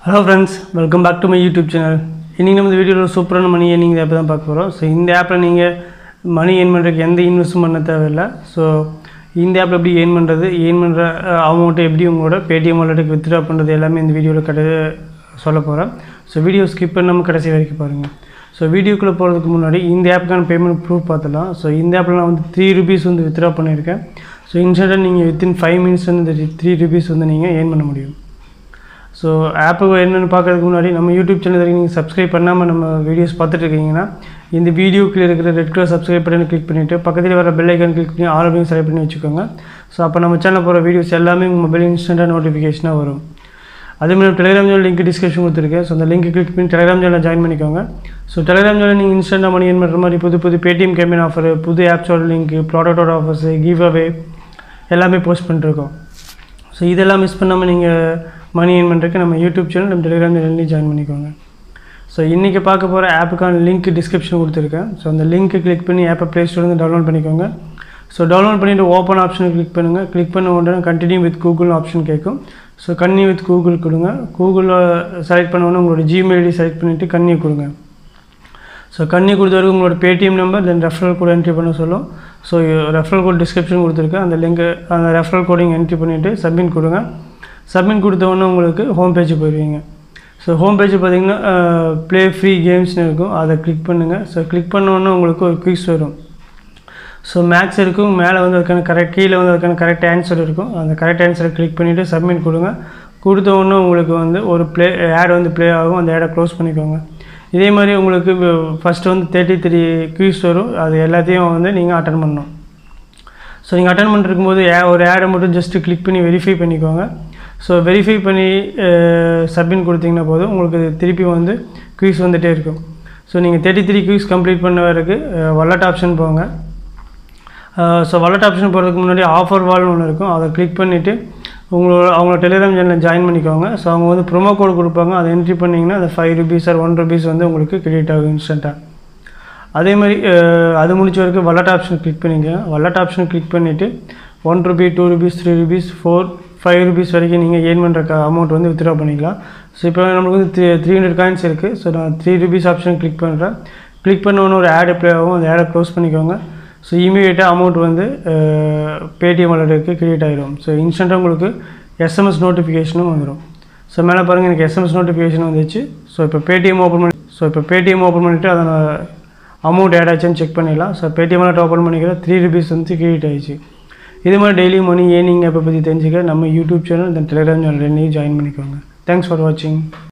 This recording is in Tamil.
hello friends welcome back to my YouTube channel இன்றைக்கி நம்ம இந்த வீடியோவில் சூப்பரான மணி ஏர்னிங் ஆப் தான் பார்க்க போகிறோம் ஸோ இந்த ஆப்பில் நீங்கள் மணி ஏர்ன் பண்ணுறதுக்கு எந்த இன்வெஸ்ட்டும் பண்ண தேவையில்லை ஸோ இந்த ஆப்பில் எப்படி ஏர்ன் பண்ணுறது ஏர்ன் பண்ணுற அமௌண்ட்டை எப்படி உங்களோட பேடிஎம் வாலெட்டுக்கு வித்ட்ரா பண்ணுறது எல்லாமே இந்த வீடியோவில் கடை சொல்ல போகிறேன் ஸோ வீடியோ ஸ்கிப் பண்ணாமல் கடைசி வரைக்கும் பாருங்கள் ஸோ வீடியோக்குள்ளே போகிறதுக்கு முன்னாடி இந்த ஆப்புக்கான பேமெண்ட் ப்ரூஃப் பார்த்துலாம் ஸோ இந்த ஆப்பில் நான் வந்து த்ரீ ருபீஸ் வந்து வித்ட்ரா பண்ணியிருக்கேன் ஸோ இன்ஸ்டண்ட்டாக நீங்கள் வித்தின் ஃபைவ் மினிட்ஸ் வந்து இந்த த்ரீ ருபீஸ் வந்து நீங்கள் ஏர்ன் பண்ண முடியும் ஸோ ஆப்பு என்னென்னு பார்க்கறதுக்கு முன்னாடி நம்ம யூடியூப் சேனல் வரைக்கும் நீங்கள் சப்ஸ்கிரைப் பண்ணாமல் நம்ம வீடியோஸ் பார்த்துட்டு இருக்கீங்கன்னா இந்த வீடியோக்குள்ள இருக்கிற ரெட் கலர் சப்ஸ்கிரைப் பட்டனை கிளிக் பண்ணிவிட்டு பக்கத்தில் வர பெல் ஐக்கான் கிளிக் பண்ணி ஆல் அப்படின்னு செலக்ட் பண்ணி வச்சுக்கோங்க ஸோ அப்போ நம்ம சேனல் போகிற வீடியோஸ் எல்லாமே உங்கள் மொபைல் இன்ஸ்டண்ட்டாக நோட்டிஃபிகேஷனாக வரும் அதே மாதிரி டெலிகிராம் சேனல் லிங்க் டிஸ்கிரிப்ஷன் கொடுத்துருக்கேன் ஸோ அந்த லிங்க் கிளிக் பண்ணி டெலிகிராம் சேனலில் ஜாயின் பண்ணிக்கோங்க ஸோ டெலிகிராம் சேனல் நீங்கள் இன்ஸ்டண்ட்டாக மணி ஏன் பண்ணுற மாதிரி புது புது பேடிஎம் கேம்பின் ஆஃபர் புது ஆப்ஸோட லிங்க் ப்ராடக்டோட ஆஃபர்ஸ் கிவ் அவே எல்லாமே போஸ்ட் பண்ணிருக்கோம் ஸோ இதெல்லாம் மிஸ் பண்ணாமல் நீங்கள் மணி ஏர்ன் பண்ணுறதுக்கு நம்ம யூடியூப் சேனல் நம்ம டெலிகிராம் சேனல்லையும் ஜாயின் பண்ணிக்கோங்க ஸோ இன்றைக்கி பார்க்க போகிற ஆப்புக்கான லிங்க் டிஸ்கிரிப்ஷன் கொடுத்துருக்கேன் ஸோ அந்த லிங்க்கை கிளிக் பண்ணி ஆப்பை ப்ளே ஸ்டோர்லேருந்து டவுன்லோட் பண்ணிக்கோங்க ஸோ டவுன்லோட் பண்ணிவிட்டு ஓப்பன் ஆப்ஷனை கிளிக் பண்ணுங்கள் கிளிக் பண்ண உடனே கண்டினியூ வித் கூகுள் ஆப்ஷன் கேட்கும் ஸோ கன்னியூ வித் கூகுள் கொடுங்க கூகுளில் செலக்ட் பண்ண உடனே உங்களோட ஜிமெயில் ஐடி செலக்ட் பண்ணிவிட்டு கன்னியூ கொடுங்க ஸோ கண்ணி கொடுத்த வரைக்கும் உங்களோட Paytm number then referral code entry பண்ண சொல்லும் ஸோ ரெஃபரல் கோட் டிஸ்கிரிப்ஷன் கொடுத்துருக்கேன் அந்த லிங்க் அந்த ரெஃபரல் கோடிங் என்ட்ரி பண்ணிவிட்டு சப்மிட் கொடுங்க சப்மிட் கொடுத்த உடனே உங்களுக்கு ஹோம் பேஜ் போயிடுவீங்க ஸோ ஹோம் பேஜ் பார்த்தீங்கன்னா ப்ளே ஃப்ரீ கேம்ஸ்னு இருக்கும் அதை கிளிக் பண்ணுங்கள் ஸோ கிளிக் பண்ண உடனே உங்களுக்கு ஒரு குயிக்ஸ் வரும் ஸோ மேக்ஸ் இருக்கும் மேலே வந்து அதுக்கான கரெக்ட் கீழே வந்து அதுக்கான கரெக்ட் ஆன்சர் இருக்கும் அந்த கரெக்ட் ஆன்சரை கிளிக் பண்ணிவிட்டு சப்மிட் கொடுங்க கொடுத்த உடனே உங்களுக்கு வந்து ஒரு ப்ளே ஆட் வந்து ப்ளே ஆகும் அந்த ஆடை க்ளோஸ் பண்ணிக்கோங்க இதே மாதிரி உங்களுக்கு ஃபஸ்ட்டு வந்து தேர்ட்டி த்ரீ குயிஸ் வரும் அது எல்லாத்தையும் வந்து நீங்கள் அட்டன் பண்ணணும் ஸோ நீங்கள் அட்டன் பண்ணிருக்கும் போது ஒரு ஆடை மட்டும் ஜஸ்ட்டு கிளிக் பண்ணி வெரிஃபை பண்ணிக்கோங்க ஸோ வெரிஃபை பண்ணி சப்மிட் கொடுத்தீங்கன்னா போதும் உங்களுக்கு திருப்பி வந்து குயிஸ் வந்துகிட்டே இருக்கும் ஸோ நீங்கள் தேர்ட்டி த்ரீ குயிஸ் கம்ப்ளீட் பண்ண வரைக்கு வல்லட் ஆப்ஷன் போங்க ஸோ வல்லட் ஆப்ஷன் போகிறதுக்கு முன்னாடி ஆஃபர் வால்னு ஒன்று இருக்கும் அதை கிளிக் பண்ணிவிட்டு உங்களோட அவங்களோட டெலிகிராம் சேனலில் ஜாயின் பண்ணிக்கோங்க ஸோ அவங்க வந்து ப்ரொமோ கோட் கொடுப்பாங்க அதை என்ட்ரி பண்ணிங்கன்னா அந்த five rupees or one rupees வந்து உங்களுக்கு கிரெடிட் ஆகும் இன்ஸ்டண்ட்டாக அதே மாதிரி அது முடிச்ச வரைக்கும் வல்லட் ஆப்ஷன் கிளிக் பண்ணிக்கோங்க வல்லட் ஆப்ஷன் கிளிக் பண்ணிவிட்டு one rupee two rupees three rupees four five rupees வரைக்கும் நீங்கள் ஏர்ன் பண்ணுற அமௌண்ட் வந்து வித்ட்ரா பண்ணிக்கலாம் ஸோ இப்போ நம்மளுக்கு வந்து த்ரீ த்ரீ ஹண்ட்ரட் காயின்ஸ் இருக்குது ஸோ நான் த்ரீ ருபீஸ் ஆப்ஷன் கிளிக் பண்ணுறேன் கிளிக் பண்ண ஒன்று ஒரு ஆட் ப்ளே ஆகும் அந்த ஆடை க்ளோஸ் பண்ணிக்கோங்க ஸோ இமீடியட்டாக அமௌண்ட் வந்து பேடிஎம் வாலெட்டுக்கு கிரியேட் ஆகிடும் ஸோ இன்ஸ்டண்ட்டாக உங்களுக்கு எஸ்எம்எஸ் நோட்டிஃபிகேஷனும் வந்துடும் ஸோ மேலே பாருங்கள் எனக்கு எஸ்எம்எஸ் நோட்டிஃபிகேஷன் வந்துச்சு ஸோ இப்போ பேடிஎம் ஓப்பன் பண்ணி ஸோ இப்போ பேடிஎம் ஓப்பன் பண்ணிவிட்டு அதை அமௌண்ட் ஆட் ஆச்சுன்னு செக் பண்ணிடலாம் ஸோ பேடிஎம் வாலெட் ஓப்பன் பண்ணிக்கிற த்ரீ ருபீஸ் வந்து கிரியேட் ஆயிடுச்சு இது மாதிரி டெய்லி மணி ஏர்னிங் ஆப்பை பற்றி தெரிஞ்சுக்க நம்ம YouTube channel then Telegram channel ரெண்டையும் ஜாயின் பண்ணிக்கோங்க தேங்க்ஸ் ஃபார் வாட்சிங்